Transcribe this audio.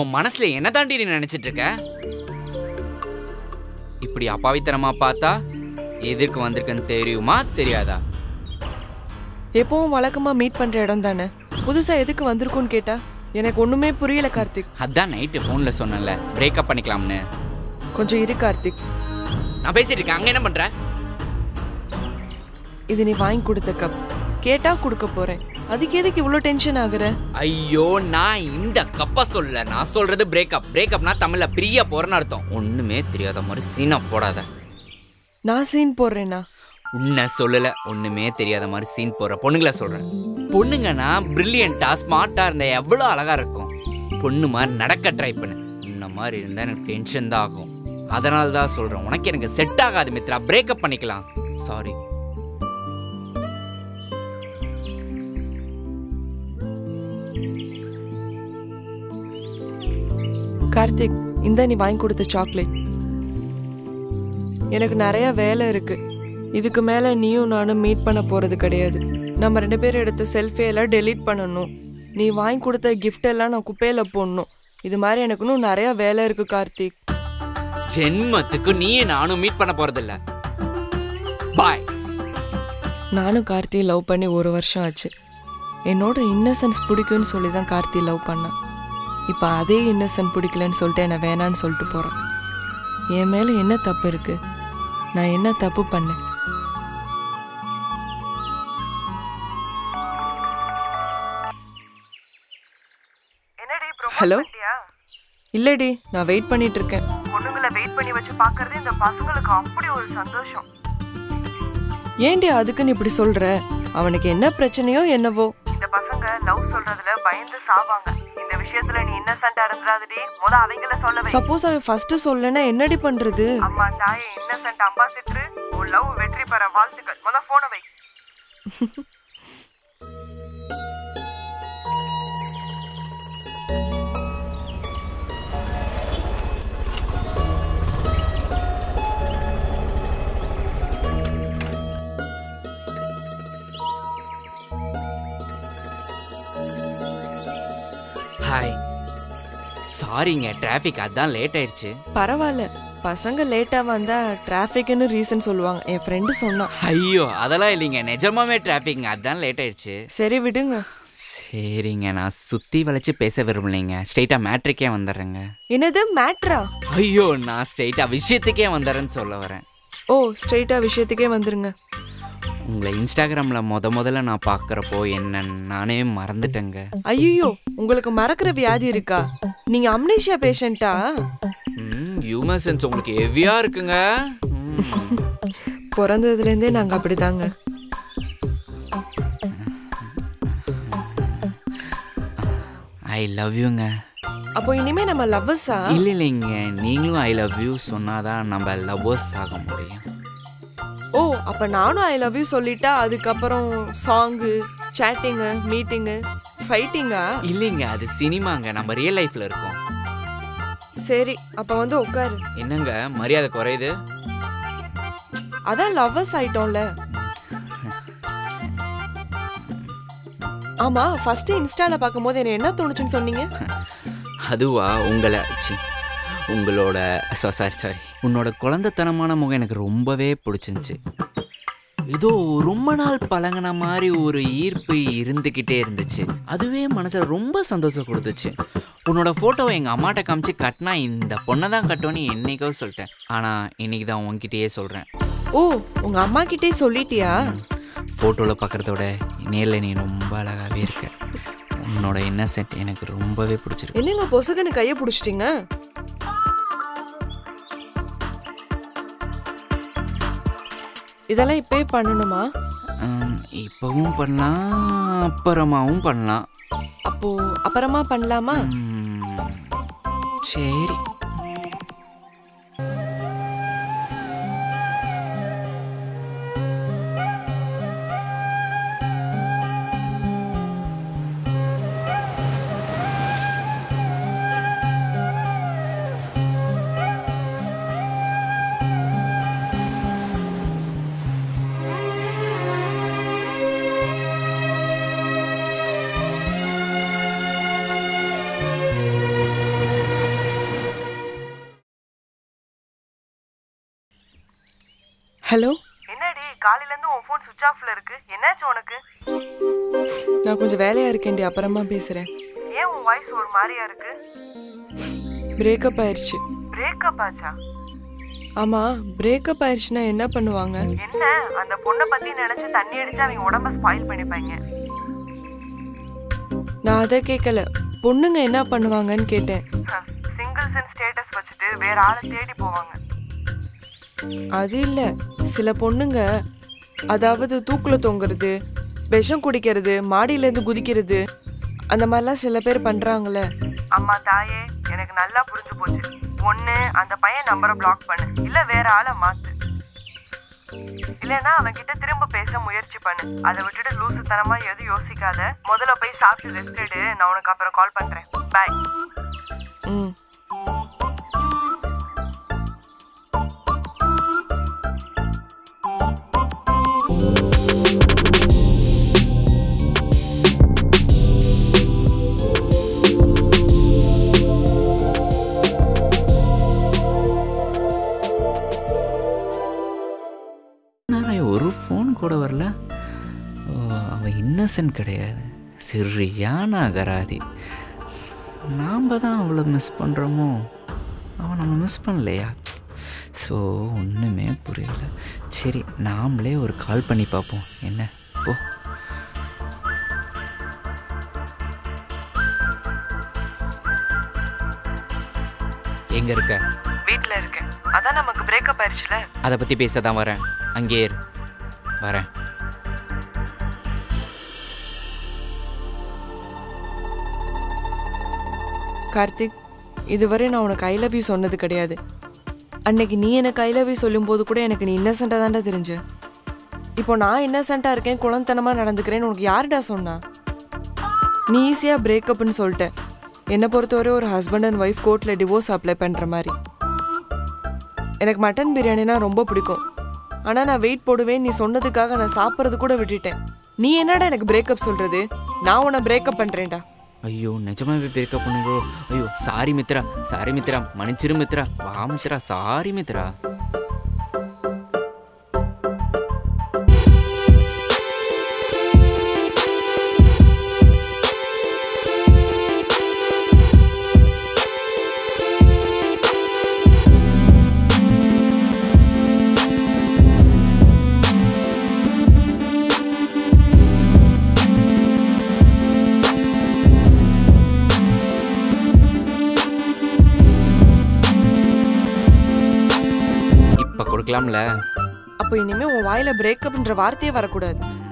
உன் மனசுல என்ன தாண்டி நீ நினைச்சிட்டு இருக்க இப்படி அப்பாவித்தனமா பார்த்தா எதற்கு வந்திருக்குன்னு தெரியுமா தெரியாதா எப்பவும் வழக்கமா மீட் பண்ற இடம் தானே புதுசா எதுக்கு வந்திருக்கும்னு கேட்டா எனக்கு ஒண்ணுமே புரியல கார்த்திக் அதான் நைட்டு ஃபோனில் சொன்னேன்ல பிரேக்கப் பண்ணிக்கலாம்னு கொஞ்சம் இரு கார்த்திக் நான் பேசிட்டு இருக்கேன் அங்கே என்ன பண்ற இது நீ வாங்கி கொடுத்த கப் கேட்டா கொடுக்க போறேன் அதுக்கு எதுக்கு இவ்வளோ டென்ஷன் ஆகுற ஐயோ நான் இந்த கப்ப சொல்ல நான் சொல்றது பிரேக்கப் பிரேக்கப்னா தமிழ்ல பிரிய போறேன்னு அர்த்தம் ஒண்ணுமே தெரியாத மாதிரி சீனா போடாத நான் சீன் போடுறேனா உன்னை சொல்லல ஒண்ணுமே தெரியாத மாதிரி சீன் போடுற பொண்ணுங்களை சொல்றேன் பொண்ணுங்கன்னா பிரில்லியண்டா ஸ்மார்ட்டா இருந்தா எவ்வளவு அழகா இருக்கும் பொண்ணு மாதிரி நடக்க ட்ரை பண்ணு இந்த மாதிரி இருந்தா எனக்கு டென்ஷன் தான் ஆகும் அதனால தான் சொல்றேன் உனக்கு எனக்கு செட் ஆகாது மித்ரா பிரேக்கப் பண்ணிக்கலாம் சாரி கார்த்திக் இந்த நீ வாங்கி கொடுத்த சாக்லேட் எனக்கு நிறைய வேலை இருக்கு இதுக்கு மேல நீயும் நானும் மீட் பண்ண போறது கிடையாது நம்ம ரெண்டு பேரும் எடுத்த செல்ஃபி எல்லாம் டெலீட் பண்ணணும் நீ வாங்கி கொடுத்த gift எல்லாம் நான் குப்பையில போடணும் இது மாதிரி எனக்கு இன்னும் நிறைய வேலை இருக்கு கார்த்திக் ஜென்மத்துக்கு நீயும் நானும் மீட் பண்ண போறதில்ல பாய் நானும் கார்த்தியை லவ் பண்ணி ஒரு வருஷம் ஆச்சு என்னோட இன்னசென்ஸ் பிடிக்கும்னு சொல்லி தான் கார்த்தி லவ் பண்ணான் இப்போ அதே இன்னசென்ட் பிடிக்கலன்னு சொல்லிட்டு என்னை வேணான்னு சொல்லிட்டு போகிறான் என் மேலே என்ன தப்பு இருக்கு நான் என்ன தப்பு பண்ணேன் ஹலோ இல்லடி நான் வெயிட் பண்ணிட்டு இருக்கேன் பொண்ணுங்களை வெயிட் பண்ணி வச்சு பார்க்கறது இந்த பசங்களுக்கு அப்படி ஒரு சந்தோஷம் ஏன்டி அதுக்குன்னு இப்படி சொல்ற அவனுக்கு என்ன பிரச்சனையோ என்னவோ இந்த பசங்க லவ் சொல்றதுல பயந்து சாவாங்க இந்த விஷயத்துல நீ இன்னசென்ட்டா இருந்துடாதடி முத அவங்கள சொல்ல வை சப்போஸ் அவன் ஃபர்ஸ்ட் சொல்லனா என்னடி பண்றது அம்மா தாயே இன்னசென்ட் அம்பாசிட்ரு உன் லவ் வெற்றி பெற வாழ்த்துக்கள் முத போன வை ஹாய் சாரிங்க டிராஃபிக் அதான் லேட் ஆயிடுச்சு பரவாயில்ல பசங்க லேட்டா வந்தா டிராஃபிக்னு ரீசன் சொல்லுவாங்க என் ஃப்ரெண்டு சொன்னான் ஐயோ அதெல்லாம் இல்லைங்க நிஜமாவே டிராஃபிக்ங்க அதான் லேட் ஆயிடுச்சு சரி விடுங்க சரிங்க நான் சுத்தி வளைச்சு பேச விரும்பலைங்க ஸ்ட்ரெயிட்டா மேட்ரிக்கே வந்துடுறேங்க என்னது மேட்ரா ஐயோ நான் ஸ்ட்ரெயிட்டா விஷயத்துக்கே வந்துடுறேன்னு சொல்ல வரேன் ஓ ஸ்ட்ரெயிட்டா விஷயத்துக்கே வந்துருங்க உங்களை இன்ஸ்டாகிராம்ல முத முதல்ல நான் பார்க்குறப்போ என்னன்னு நானே மறந்துட்டேங்க ஐயோ உங்களுக்கு மறக்கிற வியாதி இருக்கா நீங்க அம்னேஷியா பேஷண்டா ம் ஹியூமன் சென்ஸ் உங்களுக்கு ஹெவியா இருக்குங்க பிறந்ததுலேருந்தே நாங்க அப்படிதாங்க ஐ லவ் யூங்க அப்போ இனிமே நம்ம லவ்வர்ஸா இல்ல இல்லைங்க நீங்களும் ஐ லவ் யூ சொன்னாதான் நம்ம லவ்வர்ஸ் ஆக முடியும் ஓ அப்ப நானும் ஐ லவ் யூ சொல்லிட்டா அதுக்கப்புறம் சாங்கு சேட்டிங்கு மீட்டிங்கு ஃபைட்டிங்கா இல்லைங்க அது சினிமாங்க நம்ம ரியல் லைஃப்ல இருக்கோம் சரி அப்ப வந்து உட்காரு என்னங்க மரியாதை குறையுது அதான் லவ்வர்ஸ் ஆயிட்டோம்ல ஆமா ஃபர்ஸ்ட் இன்ஸ்டால பார்க்கும்போது என்ன என்ன தோணுச்சுன்னு சொன்னீங்க அதுவா உங்களை சி உங்களோட சாரி சாரி உன்னோட குழந்தைத்தனமான முகம் எனக்கு ரொம்பவே பிடிச்சிருந்துச்சு ஏதோ ரொம்ப நாள் பழங்கின மாதிரி ஒரு ஈர்ப்பு இருந்துக்கிட்டே இருந்துச்சு அதுவே மனசில் ரொம்ப சந்தோஷம் கொடுத்துச்சு உன்னோட ஃபோட்டோவை எங்கள் அம்மாட்ட காமிச்சு கட்டினா இந்த பொண்ணை தான் கட்டுவேன்னு என்னைக்கோ சொல்லிட்டேன் ஆனால் இன்னைக்கு தான் உன்கிட்டயே சொல்கிறேன் ஓ உங்க அம்மா கிட்டே சொல்லிட்டியா ஃபோட்டோவில் பார்க்குறதோட நேரில் நீ ரொம்ப அழகாகவே இருக்க உன்னோட இன்னசென்ட் எனக்கு ரொம்பவே பிடிச்சிருக்கு என்னங்க பொசுக்குன்னு கையை பிடிச்சிட்டீங்க இதெல்லாம் இப்பயே பண்ணணுமா ஹம், இப்பவும் பண்ணலாம் அப்புறமாவும் பண்ணலாம் அப்போ அப்புறமா பண்ணலாமா ஹம், சரி ஹலோ என்னடி காலையில இருந்து உன் ஃபோன் சுவிட்ச் ஆஃப்ல இருக்கு என்னாச்சு உனக்கு நான் கொஞ்சம் வேலையா இருக்கேன்டி அப்புறமா பேசுறேன் ஏன் உன் வாய்ஸ் ஒரு மாதிரியா இருக்கு பிரேக்கப் ஆயிடுச்சு பிரேக்கப் ஆச்சா ஆமா பிரேக்கப் ஆயிடுச்சுன்னா என்ன பண்ணுவாங்க என்ன அந்த பொண்ணை பத்தி நினைச்சு தண்ணி அடிச்சு அவங்க உடம்ப ஸ்பாயில் பண்ணிப்பாங்க நான் அதை கேட்கல பொண்ணுங்க என்ன பண்ணுவாங்கன்னு கேட்டேன் சிங்கிள்ஸ் இன் ஸ்டேட்டஸ் வச்சுட்டு வேற ஆளை தேடி போவாங்க அது இல்ல சில பொண்ணுங்க அதாவது தூக்குல தொங்குறது விஷம் குடிக்கிறது மாடியில இருந்து குதிக்கிறது அந்த மாதிரிலாம் சில பேர் பண்றாங்கல்ல அம்மா தாயே எனக்கு நல்லா புரிஞ்சு போச்சு ஒண்ணு அந்த பையன் நம்பரை பிளாக் பண்ணு இல்ல வேற ஆளை மாத்து இல்லைன்னா அவன் கிட்ட திரும்ப பேச முயற்சி பண்ணு அதை விட்டுட்டு லூசுத்தனமா எதுவும் யோசிக்காத முதல்ல போய் சாப்பிட்டு ரெஸ்ட் எடு நான் உனக்கு அப்புறம் கால் பண்றேன் பாய் ம் நான் ஒரு ஃபோன் கூட வரல ஓ, அவன் இன்னசென்ட் கிடையாது சரியான அகராதி நாம் தான் அவளை மிஸ் பண்ணுறோமோ அவன் நம்ம மிஸ் பண்ணலையா ஸோ ஒன்றுமே புரியல சரி நாமளே ஒரு கால் பண்ணி பார்ப்போம் என்ன போ எங்கே இருக்க வீட்ல இருக்கேன் அதான் நமக்கு பிரேக்கப் ஆயிடுச்சுல அதை பற்றி பேச தான் வரேன் அங்கே இரு வரேன் கார்த்திக் இதுவரை நான் உனக்கு ஐ லவ் யூ சொன்னது கிடையாது அன்னைக்கு நீ எனக்கு ஐ லவ் யூ சொல்லும்போது கூட எனக்கு நீ இன்னசென்ட்டாக தான்டா தெரிஞ்ச இப்போ நான் இன்னசென்ட்டாக இருக்கேன் குழந்தனமாக நடந்துக்கிறேன்னு உனக்கு யாருடா சொன்னா நீ ஈஸியாக பிரேக்கப்னு சொல்லிட்ட என்னை பொறுத்தவரை ஒரு ஹஸ்பண்ட் அண்ட் ஒய்ஃப் கோர்ட்டில் டிவோர்ஸ் அப்ளை பண்ணுற மாதிரி எனக்கு மட்டன் பிரியாணினா ரொம்ப பிடிக்கும் ஆனால் நான் வெயிட் போடுவேன் நீ சொன்னதுக்காக நான் சாப்பிட்றது கூட விட்டுட்டேன் நீ என்னடா எனக்கு பிரேக்கப் சொல்கிறது நான் உன்னை பிரேக்கப் பண்ணுறேன்டா ஐயோ நிஜமாவே பிரேக்கப் பண்ணுறோ ஐயோ சாரி மித்ரா சாரி மித்ரா மன்னிச்சிரு மித்ரா வா மித்ரா சாரி மித்ரா இப்போ கொடுக்கலாம்ல அப்போ இனிமே உன் வாயில பிரேக்கப்ன்ற வார்த்தையே வரக்கூடாது